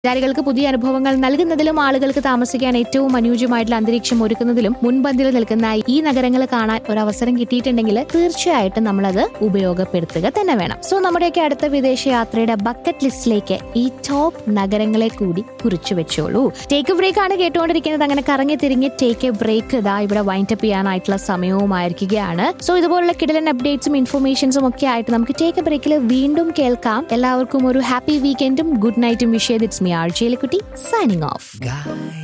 സഞ്ചാരികൾക്ക് പുതിയ അനുഭവങ്ങൾ നൽകുന്നതിലും ആളുകൾക്ക് താമസിക്കാൻ ഏറ്റവും അനുയോജ്യമായിട്ടുള്ള അന്തരീക്ഷം ഒരുക്കുന്നതിലും മുൻപന്തിൽ നിൽക്കുന്ന ഈ നഗരങ്ങൾ കാണാൻ ഒരു അവസരം കിട്ടിയിട്ടുണ്ടെങ്കിൽ തീർച്ചയായിട്ടും നമ്മളത് ഉപയോഗപ്പെടുത്തുക തന്നെ വേണം സോ നമ്മുടെയൊക്കെ അടുത്ത വിദേശ യാത്രയുടെ ബക്കറ്റ് ലിസ്റ്റിലേക്ക് ഈ ടോപ്പ് നഗരങ്ങളെ കൂടി കുറിച്ചു വെച്ചോളൂ ടേക്ക് ബ്രേക്ക് ആണ് കേട്ടുകൊണ്ടിരിക്കുന്നത് അങ്ങനെ കറങ്ങി തിരിഞ്ഞ് ടേക്ക് എ ബ്രേക്ക് ഇതാ ഇവിടെ വൈൻഡ് അപ്പ് ചെയ്യാനായിട്ടുള്ള സമയവുമായിരിക്കുകയാണ് സോ ഇതുപോലുള്ള കിടലൻ അപ്ഡേറ്റ്സും ഇൻഫർമേഷൻസും ഒക്കെ ആയിട്ട് നമുക്ക് ടേക്ക് എ ബ്രേക്കിൽ വീണ്ടും കേൾക്കാം എല്ലാവർക്കും ഒരു ഹാപ്പി വീക്കെൻഡും ഗുഡ് നൈറ്റും വിഷ് ചെയ്ത് ഇറ്റ്സ് മി ആർ ജയിലിക്കുട്ടി സൈനിങ് ഓഫ്